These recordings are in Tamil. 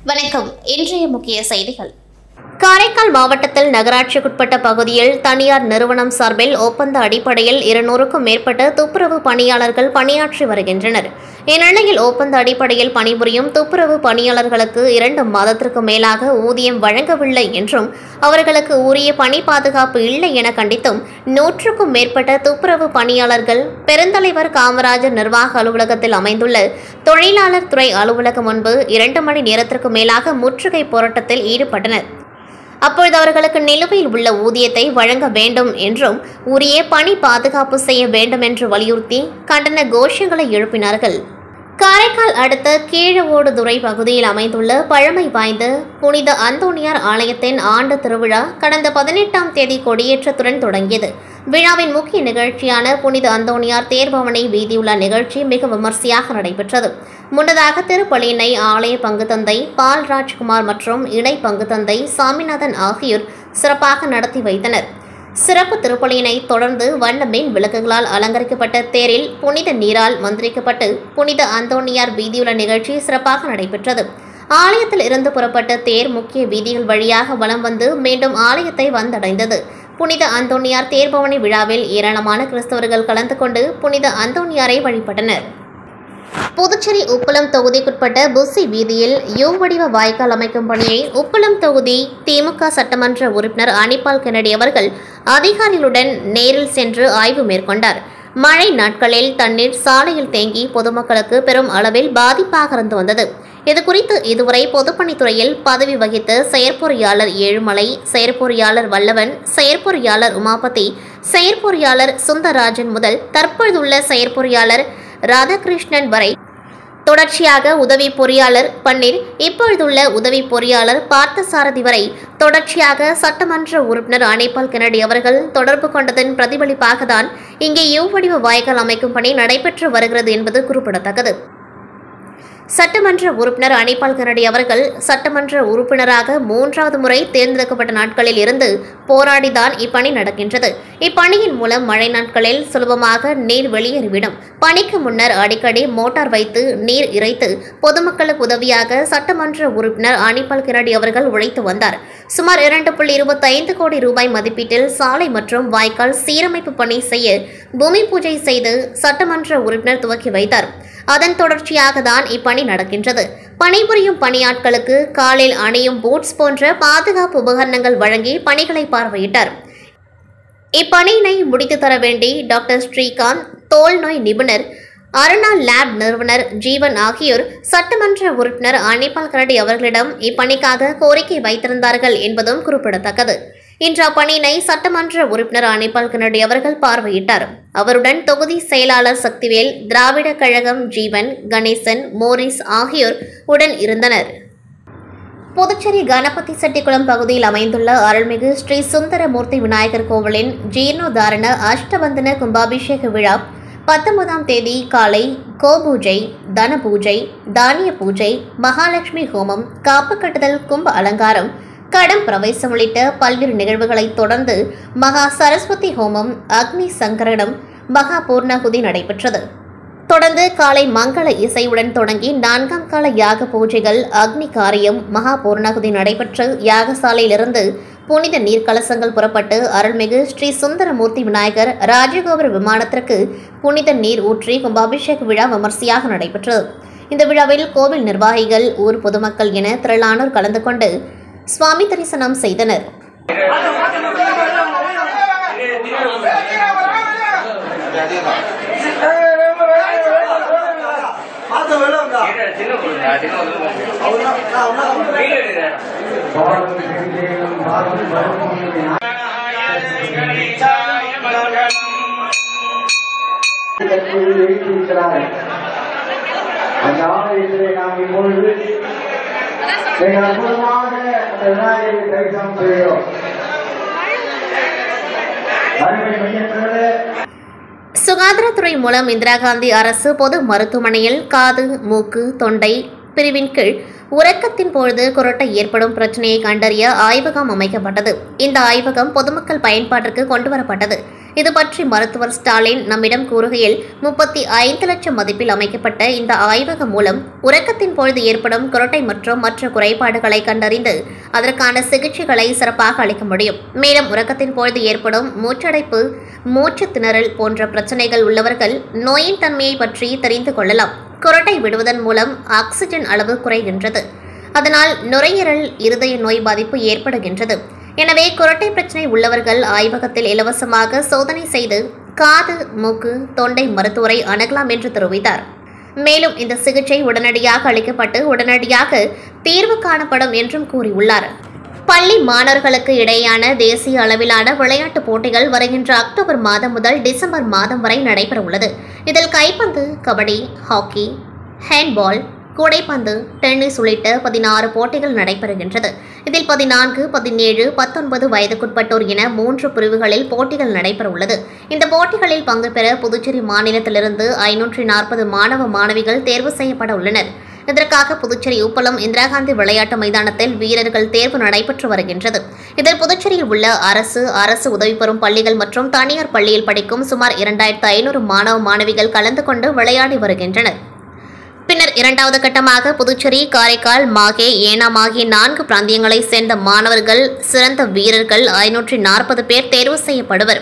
வணக்கம் இன்றைய முக்கிய செய்திகள் காரைக்கால் மாவட்டத்தில் நகராட்சிக்குட்பட்ட பகுதியில் தனியார் நிறுவனம் சார்பில் ஒப்பந்த அடிப்படையில் இருநூறுக்கும் மேற்பட்ட துப்புரவு பணியாளர்கள் பணியாற்றி வருகின்றனர் இந்நிலையில் ஒப்பந்த அடிப்படையில் பணிபுரியும் துப்புரவு பணியாளர்களுக்கு இரண்டு மாதத்திற்கு மேலாக ஊதியம் வழங்கவில்லை என்றும் அவர்களுக்கு உரிய பணி பாதுகாப்பு இல்லை என கண்டித்தும் நூற்றுக்கும் மேற்பட்ட துப்புரவு பணியாளர்கள் பெருந்தலைவர் காமராஜர் நிர்வாக அலுவலகத்தில் அமைந்துள்ள தொழிலாளர் துறை அலுவலகம் முன்பு இரண்டு மணி நேரத்திற்கு மேலாக முற்றுகை போராட்டத்தில் ஈடுபட்டனர் அப்பொழுது அவர்களுக்கு நிலுவையில் உள்ள ஊதியத்தை வழங்க வேண்டும் என்றும் உரிய பணி பாதுகாப்பு செய்ய வேண்டும் என்று வலியுறுத்தி கண்டன கோஷங்களை எழுப்பினார்கள் காரைக்கால் அடுத்த கீழவோடுதுறை பகுதியில் அமைந்துள்ள பழமை வாய்ந்த புனித அந்தோணியார் ஆலயத்தின் ஆண்டு திருவிழா கடந்த பதினெட்டாம் தேதி கொடியேற்றத்துடன் தொடங்கியது விழாவின் முக்கிய நிகழ்ச்சியான புனித அந்தோணியார் தேர்பவனை வீதியுலா நிகழ்ச்சி மிக விமர்சையாக நடைபெற்றது முன்னதாக திருப்பலியினை ஆலய பங்குதந்தை பால் ராஜ்குமார் மற்றும் இணை பங்குதந்தை சாமிநாதன் ஆகியோர் சிறப்பாக நடத்தி வைத்தனர் சிறப்பு திருப்பலியினை தொடர்ந்து வண்ண மின் விளக்குகளால் அலங்கரிக்கப்பட்ட தேரில் புனித நீரால் மந்திரிக்கப்பட்டு புனித அந்தோணியார் வீதியுலா நிகழ்ச்சி சிறப்பாக நடைபெற்றது ஆலயத்தில் இருந்து புறப்பட்ட தேர் முக்கிய வீதிகள் வழியாக வலம் வந்து மீண்டும் ஆலயத்தை வந்தடைந்தது புனித அந்தோணியார் தேர்பவனி விழாவில் ஏராளமான கிறிஸ்தவர்கள் கலந்து கொண்டு புனித அந்தோணியாரை வழிபட்டனர் புதுச்சேரி உப்பளம் தொகுதிக்குட்பட்ட புஸ்ஸி வீதியில் யூ வடிவ வாய்க்கால் அமைக்கும் பணியை உப்பளம் தொகுதி திமுக சட்டமன்ற உறுப்பினர் அனிபால் கென்னடி அவர்கள் அதிகாரிகளுடன் நேரில் சென்று ஆய்வு மேற்கொண்டார் மழை நாட்களில் தண்ணீர் சாலையில் தேங்கி பொதுமக்களுக்கு பெரும் அளவில் பாதிப்பாக இருந்து வந்தது இதுகுறித்து இதுவரை பொதுப்பணித்துறையில் பதவி வகித்த செயற்பொறியாளர் ஏழுமலை செயற்பொறியாளர் வல்லவன் செயற்பொறியாளர் உமாபதி செயற்பொறியாளர் சுந்தரராஜன் முதல் தற்பொழுதுள்ள செயற்பொறியாளர் ராதாகிருஷ்ணன் வரை தொடர்ச்சியாக உதவி பொறியாளர் பன்னீர் இப்பொழுதுள்ள உதவி பொறியாளர் பார்த்தசாரதி வரை தொடர்ச்சியாக சட்டமன்ற உறுப்பினர் அனைப்பால் கென்னடி அவர்கள் தொடர்பு கொண்டதன் பிரதிபலிப்பாக தான் இங்கே யூ வடிவ வாய்க்கால் அமைக்கும் பணி நடைபெற்று வருகிறது என்பது குறிப்பிடத்தக்கது சட்டமன்ற உறுப்பினர் அனிபால் கனடி அவர்கள் சட்டமன்ற உறுப்பினராக மூன்றாவது முறை தேர்ந்தெடுக்கப்பட்ட நாட்களில் இருந்து போராடிதான் இப்பணி நடக்கின்றது இப்பணியின் மூலம் மழை நாட்களில் சுலபமாக நீர் வெளியேறிவிடும் பணிக்கு முன்னர் அடிக்கடி மோட்டார் வைத்து நீர் இறைத்து பொதுமக்களுக்கு உதவியாக சட்டமன்ற உறுப்பினர் அனிபால் கிரடி அவர்கள் உழைத்து வந்தார் சுமார் இரண்டு புள்ளி இருபத்தைந்து கோடி ரூபாய் மதிப்பீட்டில் சாலை மற்றும் வாய்க்கால் சீரமைப்பு பணி செய்ய பூமி பூஜை செய்து சட்டமன்ற உறுப்பினர் துவக்கி வைத்தார் அதன் தொடர்ச்சியாக தான் இப்பணி நடக்கின்றது பணிபுரியும் பணியாட்களுக்கு காலில் அணியும் பூட்ஸ் போன்ற பாதுகாப்பு உபகரணங்கள் வழங்கி பணிகளை பார்வையிட்டார் இப்பணியினை முடித்து தர வேண்டி டாக்டர் ஸ்ரீகாந்த் தோல் நோய் நிபுணர் அருணா லேப் நிறுவனர் ஜீவன் ஆகியோர் சட்டமன்ற உறுப்பினர் அனிபால் கரடி அவர்களிடம் இப்பணிக்காக கோரிக்கை வைத்திருந்தார்கள் என்பதும் குறிப்பிடத்தக்கது இன்று அப்பணியினை சட்டமன்ற உறுப்பினர் அனிபால் கனடி அவர்கள் பார்வையிட்டார் அவருடன் தொகுதி செயலாளர் சக்திவேல் திராவிட கழகம் ஜீவன் கணேசன் மோரிஸ் ஆகியோர் உடன் இருந்தனர் புதுச்சேரி கணபதி செட்டிக்குளம் பகுதியில் அமைந்துள்ள அருள்மிகு ஸ்ரீ சுந்தரமூர்த்தி விநாயகர் கோவிலின் ஜீர்ணோதாரண அஷ்டபந்தன கும்பாபிஷேக விழா பத்தொன்பதாம் தேதி காலை கோபூஜை தன பூஜை தானிய பூஜை மகாலட்சுமி ஹோமம் காப்பு கட்டுதல் கும்ப அலங்காரம் கடம் பிரவேசம் உள்ளிட்ட பல்வேறு நிகழ்வுகளை தொடர்ந்து மகா சரஸ்வதி ஹோமம் அக்னி சங்கரணம் மகா பூர்ணகுதி நடைபெற்றது தொடர்ந்து காலை மங்கள இசையுடன் தொடங்கி நான்காம் கால யாக பூஜைகள் அக்னி காரியம் மகா பூர்ணகுதி நடைபெற்று யாகசாலையிலிருந்து புனித நீர்க்கலசங்கள் புறப்பட்டு அருள்மிகு ஸ்ரீ சுந்தரமூர்த்தி விநாயகர் ராஜகோபுர விமானத்திற்கு புனித நீர் ஊற்றி கும்பாபிஷேக விழா விமர்சையாக நடைபெற்றது இந்த விழாவில் கோவில் நிர்வாகிகள் ஊர் பொதுமக்கள் என திரளானோர் கலந்து கொண்டு சுவாமி தரிசனம் செய்தனர் பார்த்து வெள்ளம்டா சின்ன கொடுங்க சின்ன வந்து அவனா நான் அவனா வீடு எடுக்கிறேன் கட்சியில் எழுதியிருக்கிறார்கள் அந்த ஆலயத்திலே நாம் இப்பொழுது மிக அற்புதமாக அந்த விநாயகரை தரிசனம் செய்கிறோம் அருமை மையத்திலே சுகாதாரத்துறை மூலம் இந்திரா காந்தி அரசு பொது மருத்துவமனையில் காது மூக்கு தொண்டை பிரிவின் கீழ் உறக்கத்தின் பொழுது குரட்டை ஏற்படும் பிரச்சனையை கண்டறிய ஆய்வகம் அமைக்கப்பட்டது இந்த ஆய்வகம் பொதுமக்கள் பயன்பாட்டிற்கு கொண்டுவரப்பட்டது இது பற்றி மருத்துவர் ஸ்டாலின் நம்மிடம் கூறுகையில் முப்பத்தி ஐந்து லட்சம் மதிப்பில் அமைக்கப்பட்ட இந்த ஆய்வகம் மூலம் உறக்கத்தின் பொழுது ஏற்படும் குரட்டை மற்றும் மற்ற குறைபாடுகளை கண்டறிந்து அதற்கான சிகிச்சைகளை சிறப்பாக அளிக்க முடியும் மேலும் உறக்கத்தின் பொழுது ஏற்படும் மூச்சடைப்பு மூச்சு திணறல் போன்ற பிரச்சனைகள் உள்ளவர்கள் நோயின் தன்மையை பற்றி தெரிந்து கொள்ளலாம் குரட்டை விடுவதன் மூலம் ஆக்சிஜன் அளவு குறைகின்றது அதனால் நுரையீரல் இருதய நோய் பாதிப்பு ஏற்படுகின்றது எனவே குரட்டை பிரச்சனை உள்ளவர்கள் ஆய்வகத்தில் இலவசமாக சோதனை செய்து காது மூக்கு தொண்டை மருத்துவரை அணுகலாம் என்று தெரிவித்தார் மேலும் இந்த சிகிச்சை உடனடியாக அளிக்கப்பட்டு உடனடியாக தீர்வு காணப்படும் என்றும் கூறியுள்ளார் பள்ளி மாணவர்களுக்கு இடையேயான தேசிய அளவிலான விளையாட்டுப் போட்டிகள் வருகின்ற அக்டோபர் மாதம் முதல் டிசம்பர் மாதம் வரை நடைபெற உள்ளது இதில் கைப்பந்து கபடி ஹாக்கி ஹேண்ட்பால் கூடைப்பந்து டென்னிஸ் உள்ளிட்ட பதினாறு போட்டிகள் நடைபெறுகின்றது இதில் பதினான்கு பதினேழு பத்தொன்பது வயதுக்குட்பட்டோர் என மூன்று பிரிவுகளில் போட்டிகள் நடைபெற உள்ளது இந்த போட்டிகளில் பங்கு பெற புதுச்சேரி மாநிலத்திலிருந்து ஐநூற்றி நாற்பது மாணவ மாணவிகள் தேர்வு செய்யப்பட உள்ளனர் இதற்காக புதுச்சேரி உப்பளம் இந்திரா காந்தி விளையாட்டு மைதானத்தில் வீரர்கள் தேர்வு நடைபெற்று வருகின்றது இதில் புதுச்சேரியில் உள்ள அரசு அரசு உதவி பெறும் பள்ளிகள் மற்றும் தனியார் பள்ளியில் படிக்கும் சுமார் இரண்டாயிரத்து ஐநூறு மாணவ மாணவிகள் கலந்து கொண்டு விளையாடி வருகின்றனர் பின்னர் இரண்டாவது கட்டமாக புதுச்சேரி காரைக்கால் மாகே ஏனாம் ஆகிய நான்கு பிராந்தியங்களைச் சேர்ந்த மாணவர்கள் சிறந்த வீரர்கள் ஐநூற்றி நாற்பது பேர் தேர்வு செய்யப்படுவர்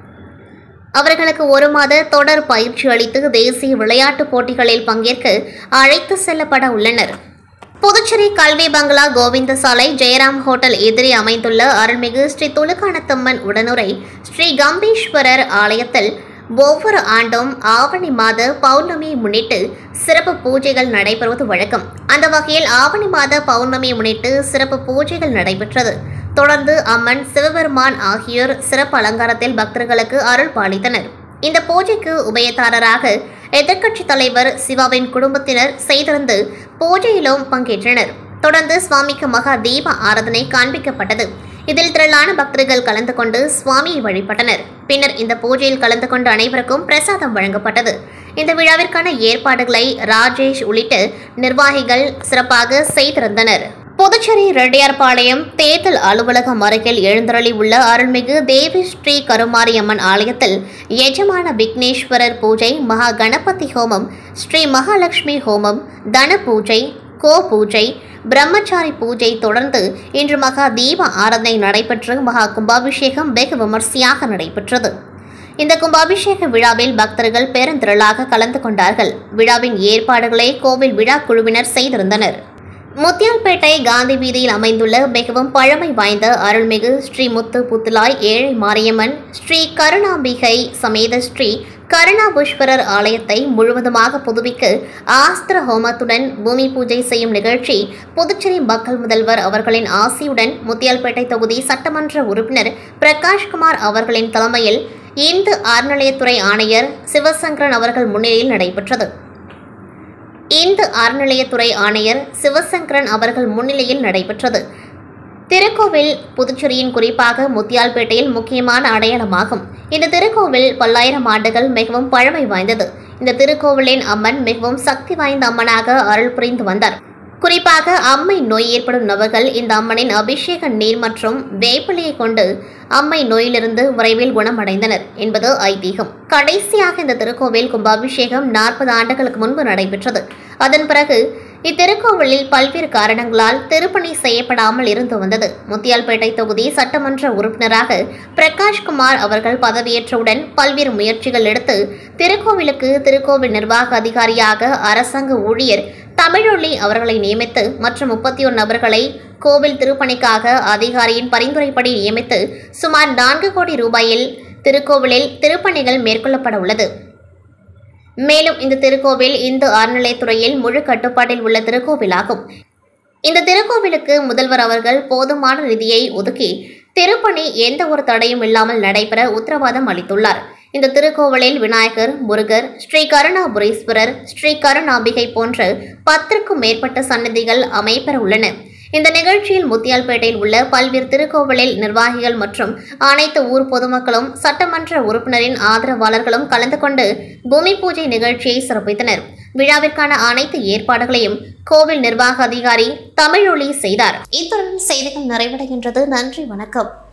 அவர்களுக்கு ஒரு மாத தொடர் பயிற்சி அளித்து தேசிய விளையாட்டுப் போட்டிகளில் பங்கேற்க அழைத்து செல்லப்பட உள்ளனர் புதுச்சேரி கல்வி பங்களா கோவிந்த சாலை ஜெயராம் ஹோட்டல் எதிரே அமைந்துள்ள அருள்மிகு ஸ்ரீ துலுக்கானத்தம்மன் உடனுரை ஸ்ரீ கம்பீஸ்வரர் ஆலயத்தில் ஒவ்வொரு ஆண்டும் ஆவணி மாத பௌர்ணமியை முன்னிட்டு சிறப்பு பூஜைகள் நடைபெறுவது வழக்கம் அந்த வகையில் ஆவணி மாத பௌர்ணமியை முன்னிட்டு சிறப்பு பூஜைகள் நடைபெற்றது தொடர்ந்து அம்மன் சிவபெருமான் ஆகியோர் சிறப்பு அலங்காரத்தில் பக்தர்களுக்கு அருள் பாலித்தனர் இந்த பூஜைக்கு உபயதாரராக எதிர்க்கட்சித் தலைவர் சிவாவின் குடும்பத்தினர் செய்திருந்து பூஜையிலும் பங்கேற்றனர் தொடர்ந்து சுவாமிக்கு மகா தீப ஆராதனை காண்பிக்கப்பட்டது இதில் திரளான பக்தர்கள் கலந்து கொண்டு சுவாமியை வழிபட்டனர் பின்னர் இந்த பூஜையில் கலந்து கொண்ட அனைவருக்கும் பிரசாதம் வழங்கப்பட்டது இந்த விழாவிற்கான ஏற்பாடுகளை ராஜேஷ் உள்ளிட்ட நிர்வாகிகள் சிறப்பாக செய்திருந்தனர் புதுச்சேரி ரெட்டியார்பாளையம் தேர்தல் அலுவலகம் அருகில் எழுந்தருளி உள்ள அருள்மிகு தேவி ஸ்ரீ கருமாரியம்மன் ஆலயத்தில் எஜமான விக்னேஸ்வரர் பூஜை மகா கணபதி ஹோமம் ஸ்ரீ மகாலட்சுமி ஹோமம் தன பூஜை கோ பூஜை பிரம்மச்சாரி பூஜை தொடர்ந்து இன்று மகா தீப ஆராதனை நடைபெற்று மகா கும்பாபிஷேகம் வெகு விமர்சையாக நடைபெற்றது இந்த கும்பாபிஷேக விழாவில் பக்தர்கள் பெருந்திரளாக கலந்து கொண்டார்கள் விழாவின் ஏற்பாடுகளை கோவில் விழா குழுவினர் செய்திருந்தனர் முத்தியால்பேட்டை காந்தி வீதியில் அமைந்துள்ள மிகவும் பழமை வாய்ந்த அருள்மிகு ஸ்ரீ முத்து புத்துலாய் ஏழை மாரியம்மன் ஸ்ரீ கருணாம்பிகை சமேத ஸ்ரீ கருணாபுஷ்வரர் ஆலயத்தை முழுவதுமாக புதுப்பிக்க ஆஸ்திர ஹோமத்துடன் பூமி பூஜை செய்யும் நிகழ்ச்சி புதுச்சேரி மக்கள் முதல்வர் அவர்களின் ஆசியுடன் முத்தியால்பேட்டை தொகுதி சட்டமன்ற உறுப்பினர் பிரகாஷ்குமார் அவர்களின் தலைமையில் இந்து அறநிலையத்துறை ஆணையர் சிவசங்கரன் அவர்கள் முன்னிலையில் நடைபெற்றது இந்து அறநிலையத்துறை ஆணையர் சிவசங்கரன் அவர்கள் முன்னிலையில் நடைபெற்றது திருக்கோவில் புதுச்சேரியின் குறிப்பாக முத்தியால்பேட்டையில் முக்கியமான அடையாளமாகும் இந்த திருக்கோவில் பல்லாயிரம் ஆண்டுகள் மிகவும் பழமை வாய்ந்தது இந்த திருக்கோவிலின் அம்மன் மிகவும் சக்தி வாய்ந்த அம்மனாக அருள் புரிந்து வந்தார் குறிப்பாக அம்மை நோய் ஏற்படும் நபர்கள் இந்த அம்மனின் அபிஷேக நீர் மற்றும் வேப்பிலையை கொண்டு அம்மை நோயிலிருந்து விரைவில் குணமடைந்தனர் என்பது ஐதீகம் கடைசியாக இந்த திருக்கோவில் கும்பாபிஷேகம் நாற்பது ஆண்டுகளுக்கு முன்பு நடைபெற்றது அதன் பிறகு இத்திருக்கோவிலில் பல்வேறு காரணங்களால் திருப்பணி செய்யப்படாமல் இருந்து வந்தது முத்தியால்பேட்டை தொகுதி சட்டமன்ற உறுப்பினராக பிரகாஷ்குமார் அவர்கள் பதவியேற்றவுடன் பல்வேறு முயற்சிகள் எடுத்து திருக்கோவிலுக்கு திருக்கோவில் நிர்வாக அதிகாரியாக அரசாங்க ஊழியர் தமிழொலி அவர்களை நியமித்து மற்ற முப்பத்தி ஒரு நபர்களை கோவில் திருப்பணிக்காக அதிகாரியின் பரிந்துரைப்படி நியமித்து சுமார் நான்கு கோடி ரூபாயில் திருக்கோவிலில் திருப்பணிகள் மேற்கொள்ளப்பட உள்ளது மேலும் இந்த திருக்கோவில் இந்து அறநிலையத்துறையில் முழு கட்டுப்பாட்டில் உள்ள திருக்கோவிலாகும் இந்த திருக்கோவிலுக்கு முதல்வர் அவர்கள் போதுமான நிதியை ஒதுக்கி திருப்பணி எந்த ஒரு தடையும் இல்லாமல் நடைபெற உத்தரவாதம் அளித்துள்ளார் இந்த திருக்கோவிலில் விநாயகர் முருகர் ஸ்ரீ கருணாபுரீஸ்வரர் ஸ்ரீ கருணாம்பிகை போன்ற பத்திற்கும் மேற்பட்ட சன்னதிகள் அமையப்பெற உள்ளன இந்த நிகழ்ச்சியில் முத்தியால்பேட்டையில் உள்ள பல்வேறு திருக்கோவிலில் நிர்வாகிகள் மற்றும் அனைத்து ஊர் பொதுமக்களும் சட்டமன்ற உறுப்பினரின் ஆதரவாளர்களும் கலந்து கொண்டு பூமி பூஜை நிகழ்ச்சியை சிறப்பித்தனர் விழாவிற்கான அனைத்து ஏற்பாடுகளையும் கோவில் நிர்வாக அதிகாரி தமிழொலி செய்தார் இத்துடன் செய்திகள் நிறைவடைகின்றது நன்றி வணக்கம்